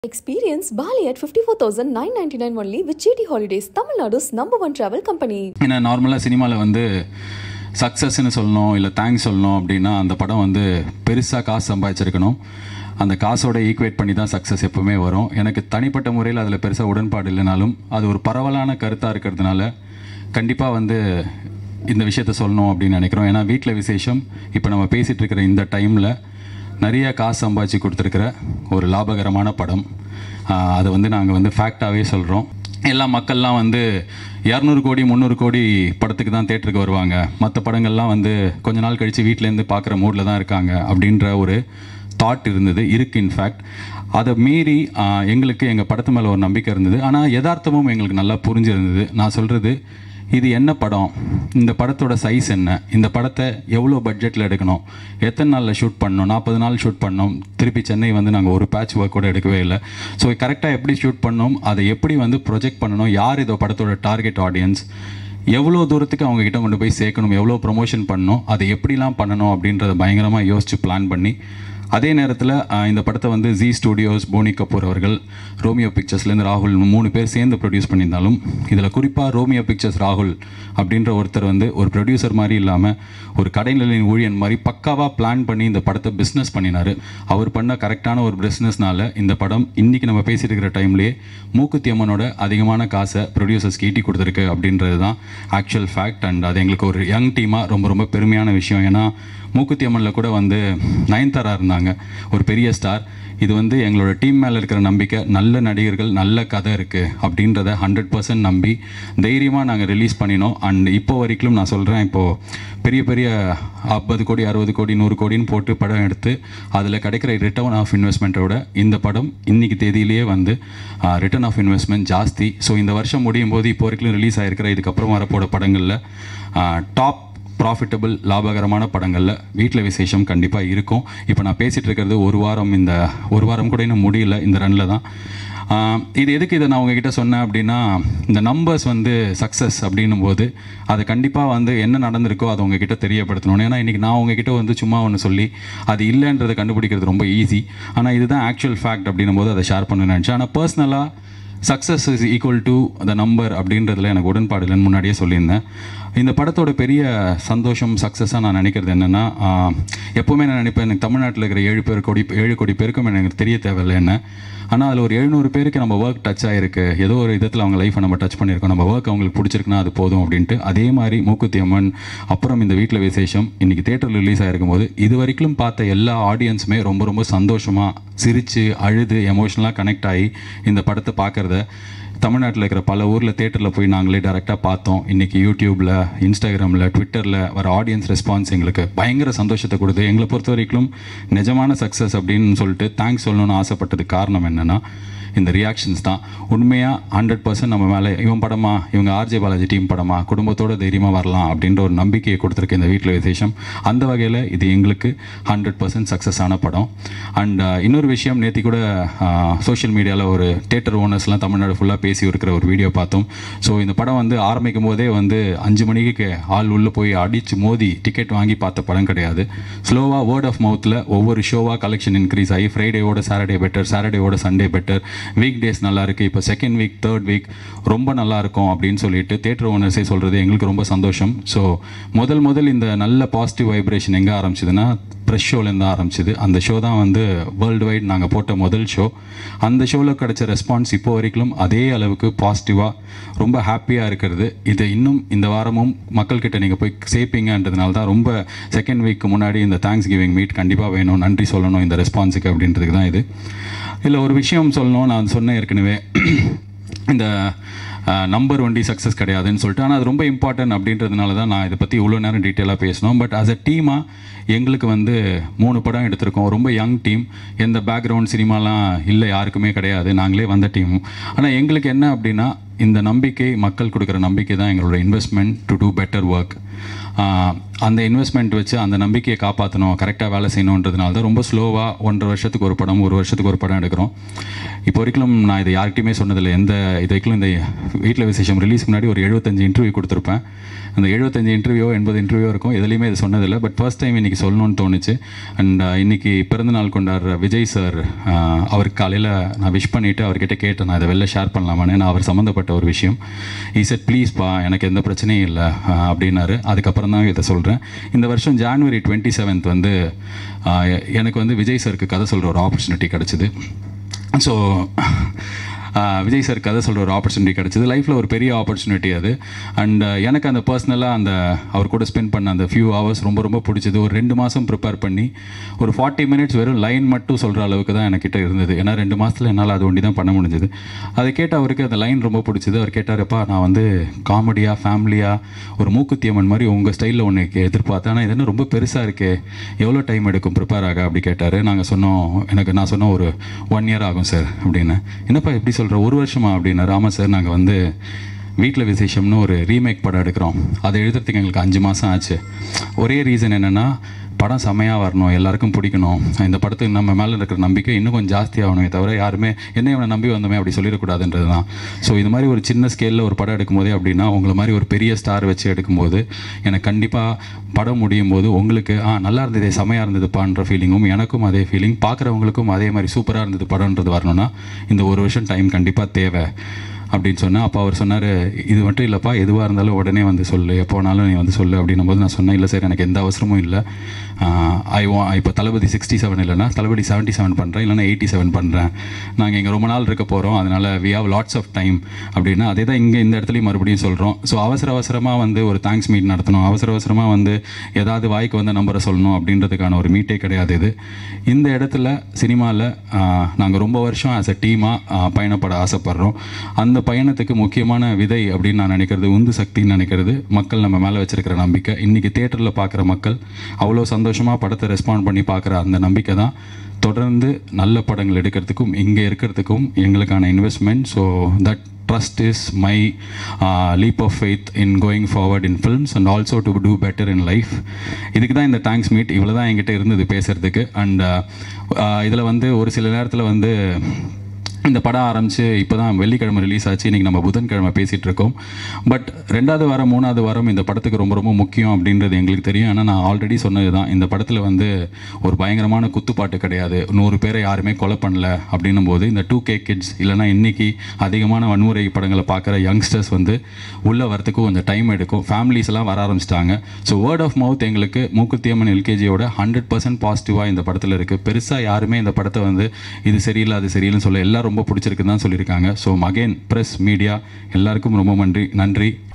Experience Bali at 54,999 only with GT Holidays, Tamil Nadu's number one travel company. ஏன்னா நார்மலாக சினிமாவில் வந்து சக்ஸஸ்ன்னு சொல்லணும் இல்லை தேங்க்ஸ் சொல்லணும் அப்படின்னா அந்த படம் வந்து பெருசாக காசு சம்பாதிச்சிருக்கணும் அந்த காசோட ஈக்குவேட் பண்ணி தான் சக்ஸஸ் எப்பவுமே வரும் எனக்கு தனிப்பட்ட முறையில் அதில் பெருசாக உடன்பாடு இல்லைனாலும் அது ஒரு பரவலான கருத்தாக இருக்கிறதுனால கண்டிப்பாக வந்து இந்த விஷயத்த சொல்லணும் அப்படின்னு நினைக்கிறோம் ஏன்னா வீட்டில் விசேஷம் இப்போ நம்ம பேசிகிட்டு இருக்கிற இந்த டைமில் நிறைய காசு சம்பாதிச்சு கொடுத்துருக்கிற ஒரு லாபகரமான படம் ஆஹ் அதை வந்து நாங்கள் வந்து ஃபேக்டாகவே சொல்கிறோம் எல்லா மக்கள்லாம் வந்து இரநூறு கோடி முந்நூறு கோடி படத்துக்கு தான் தேட்டருக்கு வருவாங்க மற்ற படங்கள்லாம் வந்து கொஞ்ச நாள் கழித்து வீட்டிலேருந்து பார்க்குற மூடில் தான் இருக்காங்க அப்படின்ற ஒரு தாட் இருந்தது இருக்குது இன்ஃபேக்ட் அதை மீறி ஆஹ் எங்களுக்கு எங்கள் படத்து மேலே ஒரு நம்பிக்கை இருந்தது ஆனால் யதார்த்தமும் எங்களுக்கு நல்லா புரிஞ்சிருந்தது நான் சொல்கிறது இது என்ன படம் இந்த படத்தோட சைஸ் என்ன இந்த படத்தை எவ்வளோ பட்ஜெட்டில் எடுக்கணும் எத்தனை நாளில் ஷூட் பண்ணணும் நாற்பது நாள் ஷூட் பண்ணோம் திருப்பி சென்னை வந்து நாங்கள் ஒரு பேட்ச் ஒர்க் கூட எடுக்கவே இல்லை ஸோ கரெக்டாக எப்படி ஷூட் பண்ணோம் அதை எப்படி வந்து ப்ரொஜெக்ட் பண்ணணும் யார் இதோ படத்தோட டார்கெட் ஆடியன்ஸ் எவ்வளோ தூரத்துக்கு அவங்க கிட்ட கொண்டு போய் சேர்க்கணும் எவ்வளோ ப்ரொமோஷன் பண்ணணும் அதை எப்படிலாம் பண்ணணும் அப்படின்றத பயங்கரமாக யோசித்து பிளான் பண்ணி அதே நேரத்தில் இந்த படத்தை வந்து ஜி ஸ்டுடியோஸ் போனி கபூர் அவர்கள் ரோமியோ பிக்சர்ஸ்லேருந்து ராகுல் மூணு பேர் சேர்ந்து ப்ரொடியூஸ் பண்ணியிருந்தாலும் இதில் குறிப்பாக ரோமியோ பிக்சர்ஸ் ராகுல் அப்படின்ற ஒருத்தர் வந்து ஒரு ப்ரொடியூசர் மாதிரி இல்லாமல் ஒரு கடைநிலையின் ஊழியன் மாதிரி பக்காவாக பிளான் பண்ணி இந்த படத்தை பிஸ்னஸ் பண்ணினார் அவர் பண்ண கரெக்டான ஒரு பிஸ்னஸ்னால இந்த படம் இன்றைக்கி நம்ம பேசிட்டு இருக்கிற டைம்லேயே மூக்குத்தி அம்மனோட அதிகமான காசை ப்ரொடியூசர்ஸ்க்கு ஈட்டி கொடுத்துருக்கு அப்படின்றது தான் ஆக்சுவல் ஃபேக்ட் அண்ட் அது எங்களுக்கு ஒரு யங் டீமாக ரொம்ப ரொம்ப பெருமையான விஷயம் ஏன்னா மூக்குத்தி அம்மனில் கூட வந்து நயன்தாரா இருந்தாங்க ஒரு பெரிய ஸ்டார் இது வந்து எங்களோட டீம் மேலே இருக்கிற நம்பிக்கை நல்ல நடிகர்கள் நல்ல கதை இருக்குது அப்படின்றத ஹண்ட்ரட் பர்சன்ட் நம்பி தைரியமாக நாங்கள் ரிலீஸ் பண்ணினோம் அண்ட் இப்போ வரைக்கும் நான் சொல்கிறேன் இப்போது பெரிய பெரிய ஐம்பது கோடி அறுபது கோடி நூறு கோடின்னு போட்டு படம் எடுத்து அதில் கிடைக்கிற ரிட்டர்ன் ஆஃப் இன்வெஸ்ட்மெண்ட்டோட இந்த படம் இன்னைக்கு தேதியிலேயே வந்து ரிட்டர்ன் ஆஃப் இன்வெஸ்ட்மெண்ட் ஜாஸ்தி ஸோ இந்த வருஷம் முடியும் போது இப்போ வரைக்கும் ரிலீஸ் ஆகிருக்கிற இதுக்கப்புறம் வரப்போட படங்களில் டாப் ப்ராஃபிட்டபிள் லாபகரமான படங்களில் வீட்டில் விசேஷம் கண்டிப்பாக இருக்கும் இப்போ நான் பேசிகிட்டு இருக்கிறது ஒரு வாரம் இந்த ஒரு வாரம் கூட இன்னும் முடியல இந்த ரனில் தான் ஆஹ் இது எதுக்கு இதை நான் உங்ககிட்ட சொன்னேன் அப்படின்னா இந்த நம்பர்ஸ் வந்து சக்ஸஸ் அப்படின்னும் போது அது கண்டிப்பாக வந்து என்ன நடந்திருக்கோ அதை உங்ககிட்ட தெரியப்படுத்தணும் ஏன்னா இன்றைக்கி நான் உங்ககிட்ட வந்து சும்மா ஒன்று சொல்லி அது இல்லைன்றதை கண்டுபிடிக்கிறது ரொம்ப ஈஸி ஆனால் இதுதான் ஆக்சுவல் ஃபேக்ட் அப்படின்னும் போது அதை ஷேர் பண்ண நினச்சேன் ஆனால் பர்சனலாக success is equal to the number அப்படின்றதுல எனக்கு உடன்பாடு இல்லைன்னு முன்னாடியே சொல்லியிருந்தேன் இந்த படத்தோட பெரிய சந்தோஷம் சக்ஸஸாக நான் நினைக்கிறது என்னென்னா எப்போவுமே நான் நினைப்பேன் எனக்கு தமிழ்நாட்டில் இருக்கிற ஏழு பேர் கோடி ஏழு கோடி பேருக்கும் எனக்கு தெரிய தேவையில்லை என்ன ஆனால் அதில் ஒரு எழுநூறு பேருக்கு நம்ம ஒர்க் டச் ஆகிருக்கு ஏதோ ஒரு விதத்தில் அவங்க லைஃப்பை நம்ம டச் பண்ணியிருக்கோம் நம்ம ஒர்க் அவங்களுக்கு பிடிச்சிருக்குன்னா அது போதும் அப்படின்ட்டு அதே மாதிரி மூக்குத்தி அம்மன் அப்புறம் இந்த வீட்டில் விசேஷம் இன்றைக்கி தேட்டரில் ரிலீஸ் ஆகிருக்கும் போது இது வரைக்கும் பார்த்த எல்லா ஆடியன்ஸுமே ரொம்ப ரொம்ப சந்தோஷமாக சிரித்து அழுது எமோஷ்னலாக கனெக்ட் ஆகி இந்த படத்தை பார்க்குறத தமிழ்நாட்டில் இருக்கிற பல ஊரில் தேட்டரில் போய் நாங்களே டேரெக்டாக பார்த்தோம் இன்றைக்கி யூடியூப்பில் இன்ஸ்டாகிராமில் ட்விட்டரில் வர ஆடியன்ஸ் ரெஸ்பான்ஸ் எங்களுக்கு பயங்கர சந்தோஷத்தை கொடுத்து எங்களை பொறுத்த வரைக்கும் நிஜமான சக்ஸஸ் அப்படின்னு சொல்லிட்டு தேங்க்ஸ் சொல்லணும்னு ஆசைப்பட்டதுக்கு காரணம் என்னென்னா இந்த ரியாக்ஷன்ஸ் தான் உண்மையாக ஹண்ட்ரட் பர்சன்ட் நம்ம மேலே இவன் படமா இவங்க ஆர்ஜே பாலாஜி டீம் படமா குடும்பத்தோட தைரியமாக வரலாம் அப்படின்ற ஒரு நம்பிக்கையை கொடுத்துருக்கு இந்த வீட்டில் விசேஷம் அந்த வகையில் இது எங்களுக்கு ஹண்ட்ரட் பர்சன்ட் சக்ஸஸ் ஆன படம் அண்ட் இன்னொரு விஷயம் நேற்று கூட சோஷியல் மீடியாவில் ஒரு தேட்டர் ஓனர்ஸ்லாம் தமிழ்நாடு ஃபுல்லாக பேசி இருக்கிற ஒரு வீடியோ பார்த்தோம் ஸோ இந்த படம் வந்து ஆரம்பிக்கும் போதே வந்து அஞ்சு மணிக்கு ஆள் உள்ளே போய் அடித்து மோதி டிக்கெட் வாங்கி பார்த்த படம் கிடையாது ஸ்லோவாக வேர்ட் ஆஃப் மவுத்தில் ஒவ்வொரு ஷோவாக கலெக்ஷன் இன்க்ரீஸ் ஆகி ஃப்ரைடேவோட சாட்டர்டே பெட்டர் சாட்டர்டேவோட சண்டே பெட்டர் வீக் டேஸ் நல்லா இருக்குது இப்போ செகண்ட் வீக் தேர்ட் வீக் ரொம்ப நல்லா இருக்கும் அப்படின்னு சொல்லிட்டு தேட்டர் ஓனர்ஸே சொல்கிறது எங்களுக்கு ரொம்ப சந்தோஷம் ஸோ முதல் முதல் இந்த நல்ல பாசிட்டிவ் வைப்ரேஷன் எங்கே ஆரம்பிச்சதுன்னா ப்ரெஷ் ஷோலேருந்து ஆரம்பிச்சது அந்த ஷோ தான் வந்து வேர்ல்டு வைட் நாங்கள் போட்ட முதல் ஷோ அந்த ஷோவில் கிடைச்ச ரெஸ்பான்ஸ் இப்போ வரைக்கும் அதே அளவுக்கு பாசிட்டிவாக ரொம்ப ஹாப்பியாக இருக்கிறது இது இன்னும் இந்த வாரமும் மக்கள்கிட்ட நீங்கள் போய் சேர்ப்பீங்கன்றதுனால தான் ரொம்ப செகண்ட் வீக்கு முன்னாடி இந்த தேங்க்ஸ் கிவிங் மீட் கண்டிப்பாக வேணும் நன்றி சொல்லணும் இந்த ரெஸ்பான்ஸுக்கு அப்படின்றதுக்கு தான் இது இல்லை ஒரு விஷயம் சொல்லணும் நான் சொன்னேன் ஏற்கனவே இந்த நம்பர் ஒண்டி சக்ஸஸ் கிடையாதுன்னு சொல்லிட்டு ஆனால் அது ரொம்ப இம்பார்ட்டன்ட் அப்படின்றதுனால தான் நான் இதை பற்றி இவ்வளோ நேரம் டீட்டெயிலாக பேசணும் பட் ஆஸ் அ டீமாக எங்களுக்கு வந்து மூணு படம் எடுத்திருக்கோம் ரொம்ப யங் டீம் எந்த பேக்ரவுண்ட் சினிமாலாம் இல்லை யாருக்குமே கிடையாது நாங்களே வந்த டீம் ஆனால் எங்களுக்கு என்ன அப்படின்னா இந்த நம்பிக்கை மக்கள் கொடுக்குற நம்பிக்கை தான் எங்களோட investment to do better work அந்த இன்வெஸ்ட்மெண்ட் வச்சு அந்த நம்பிக்கையை காப்பாற்றணும் கரெக்டாக வேலை செய்யணுன்றதுனால தான் ரொம்ப ஸ்லோவாக ஒன்றரை வருஷத்துக்கு ஒரு படம் ஒரு வருஷத்துக்கு ஒரு படம் எடுக்கிறோம் இப்போ வரைக்கும் நான் இதை யார்கிட்டையுமே சொன்னதில்லை எந்த இது வரைக்கும் இந்த வீட்டில் விசேஷம் ரிலீஸ் முன்னாடி ஒரு எழுபத்தஞ்சு இன்டர்வியூ கொடுத்துருப்பேன் அந்த எழுபத்தஞ்சு இன்டர்வியூ எண்பது இன்டர்வியூ இருக்கும் எதுலேயுமே இது சொன்னதில்லை பட் ஃபர்ஸ்ட் டைம் இன்றைக்கி சொல்லணும்னு தோணுச்சு அண்ட் இன்னைக்கு பிறந்த நாள் கொண்டாடுற விஜய் சார் அவருக்கு காலையில் நான் விஷ் பண்ணிவிட்டு அவர்கிட்ட கேட்டேன் நான் இதை வெளில ஷேர் பண்ணலாமான்னு நான் அவர் சம்மந்தப்பட்ட ஒரு விஷயம் ஈ செட் ப்ளீஸ்ப்பா எனக்கு எந்த பிரச்சனையும் இல்லை ஆஹ், அப்படின்னாரு அதுக்கப்புறம் தான் இதை சொல்கிறேன் இந்த வருஷம் ஜான்வரி டுவெண்ட்டி செவன்த் வந்து ஆஹ், எனக்கு வந்து விஜய் சாருக்கு கதை சொல்கிற ஒரு ஆப்பர்ச்சுனிட்டி கிடச்சிது ஸோ விஜய் சார் கதை சொல்கிற ஒரு ஆப்பர்ச்சுனிட்டி கிடச்சிது லைஃப்பில் ஒரு பெரிய ஆப்பர்ச்சுனிட்டி அது அண்ட் எனக்கு அந்த பர்சனலாக அந்த அவர் கூட ஸ்பெண்ட் பண்ண அந்த ஃபியூ ஹவர்ஸ் ரொம்ப ரொம்ப பிடிச்சது ஒரு ரெண்டு மாதம் ப்ரிப்பேர் பண்ணி ஒரு ஃபார்ட்டி மினிட்ஸ் வெறும் லைன் மட்டும் சொல்கிற அளவுக்கு தான் எனக்கிட்ட இருந்தது ஏன்னா ரெண்டு மாதத்தில் என்னால் அது ஒண்டி தான் பண்ண முடிஞ்சது அதை கேட்டு அவருக்கு அந்த லைன் ரொம்ப பிடிச்சது அவர் கேட்டாருப்பா நான் வந்து காமெடியாக ஃபேமிலியாக ஒரு மூக்குத்தியம்மன் மாதிரி உங்கள் ஸ்டைலில் ஒன்று எதிர்பார்த்தேன் ஆனால் இது என்ன ரொம்ப பெருசாக இருக்கே எவ்வளோ டைம் எடுக்கும் ப்ரிப்பேர் ஆக அப்படி கேட்டார் நாங்கள் சொன்னோம் எனக்கு நான் சொன்னோம் ஒரு ஒன் இயர் ஆகும் சார் அப்படின்னு என்னப்பா எப்படி சொல்கிற ஒரு வருஷமா அப்படின்னாரு ஆமாம் சார் நாங்கள் வந்து வீட்டில் விசேஷம்னு ஒரு ரீமேக் படம் எடுக்கிறோம் அதை எழுதுறதுக்கு எங்களுக்கு அஞ்சு மாதம் ஆச்சு ஒரே ரீசன் என்னென்னா படம் செமையாக வரணும் எல்லாருக்கும் பிடிக்கணும் இந்த படத்துக்கு நம்ம மேலே இருக்கிற நம்பிக்கை இன்னும் கொஞ்சம் ஜாஸ்தியாகணுமே தவிர யாருமே என்ன இவனை நம்பி வந்தோமே அப்படி சொல்லிடக்கூடாதுன்றது தான் ஸோ இது மாதிரி ஒரு சின்ன ஸ்கேலில் ஒரு படம் எடுக்கும்போதே அப்படின்னா உங்களை மாதிரி ஒரு பெரிய ஸ்டார் வச்சு எடுக்கும்போது எனக்கு கண்டிப்பாக படம் முடியும் போது உங்களுக்கு ஆ நல்லா இருந்தது செமையாக இருந்ததுப்பான்ற ஃபீலிங்கும் எனக்கும் அதே ஃபீலிங் பார்க்குறவங்களுக்கும் அதே மாதிரி சூப்பராக இருந்தது படம்ன்றது வரணும்னா இந்த ஒரு வருஷம் டைம் கண்டிப்பாக தேவை அப்படின்னு சொன்னேன் அப்போ அவர் சொன்னார் இது மட்டும் இல்லைப்பா எதுவாக இருந்தாலும் உடனே வந்து சொல்லு எப்போ வேணாலும் நீ வந்து சொல்லு அப்படின்னும் போது நான் சொன்னேன் இல்லை சார் எனக்கு எந்த அவசரமும் இல்லை ஐ வா இப்போ தளபதி சிக்ஸ்டி செவன் இல்லைன்னா தளபதி செவன்ட்டி செவன் பண்ணுறேன் இல்லைன்னா எயிட்டி செவன் பண்ணுறேன் நாங்கள் இங்கே ரொம்ப நாள் இருக்க போகிறோம் அதனால் we have lots of time அப்படின்னா அதே தான் இங்கே இந்த இடத்துலையும் மறுபடியும் சொல்கிறோம் ஸோ அவசர அவசரமாக வந்து ஒரு தேங்க்ஸ் மீட் நடத்தணும் அவசர அவசரமாக வந்து ஏதாவது வாய்க்கு வந்து நம்பரை சொல்லணும் அப்படின்றதுக்கான ஒரு மீட்டே கிடையாது இது இந்த இடத்துல சினிமாவில் நாங்கள் ரொம்ப வருஷம் ஆஸ் அ டீமாக பயணப்பட ஆசைப்படுறோம் அந்த பயணத்துக்கு முக்கியமான விதை அப்படின்னு நான் நினைக்கிறது உந்து சக்தின்னு நினைக்கிறது மக்கள் நம்ம மேலே வச்சிருக்கிற நம்பிக்கை இன்றைக்கி தேட்டரில் பார்க்குற மக்கள் அவ்வளோ சந்தோஷமாக படத்தை ரெஸ்பாண்ட் பண்ணி பார்க்குற அந்த நம்பிக்கை தான் தொடர்ந்து நல்ல படங்கள் எடுக்கிறதுக்கும் இங்கே இருக்கிறதுக்கும் எங்களுக்கான investment so that trust is my leap of faith in going forward in films and also to do better in life இதுக்கு தான் இந்த தேங்க்ஸ் மீட் இவ்வளோ தான் என்கிட்ட இருந்தது பேசுகிறதுக்கு அண்ட் இதில் வந்து ஒரு சில நேரத்தில் வந்து இந்த படம் ஆரம்பித்து இப்போ தான் வெள்ளிக்கிழமை ரிலீஸ் ஆச்சு இன்றைக்கி நம்ம புதன்கிழமை பேசிகிட்டு இருக்கோம் பட் ரெண்டாவது வாரம் மூணாவது வாரம் இந்த படத்துக்கு ரொம்ப ரொம்ப முக்கியம் அப்படின்றது எங்களுக்கு தெரியும் ஆனால் நான் ஆல்ரெடி சொன்னது தான் இந்த படத்தில் வந்து ஒரு பயங்கரமான குத்துப்பாட்டு கிடையாது நூறு பேரை யாருமே கொலை பண்ணல அப்படின்னும் போது இந்த டூ கே கிட்ஸ் இல்லைனா இன்னைக்கு அதிகமான வன்முறை படங்களை பார்க்குற யங்ஸ்டர்ஸ் வந்து உள்ளே வரத்துக்கு கொஞ்சம் டைம் எடுக்கும் ஃபேமிலிஸ் எல்லாம் வர ஆரம்பிச்சிட்டாங்க ஸோ வேர்ட் ஆஃப் மவுத் எங்களுக்கு மூக்குத்தியம்மன் எல்கேஜியோட ஹண்ட்ரட் பர்சன்ட் பாசிட்டிவாக இந்த படத்தில் இருக்குது பெருசாக யாருமே இந்த படத்தை வந்து இது சரியில்லை அது சரியில்லைன்னு சொல்ல எல்லாம் ரொம்ப பிடிச்சிருக்குன்னு தான் சொல்லியிருக்காங்க ஸோ அகைன் ப்ரெஸ் மீடியா எல்லாருக்கும் ரொம்ப நன்றி நன்றி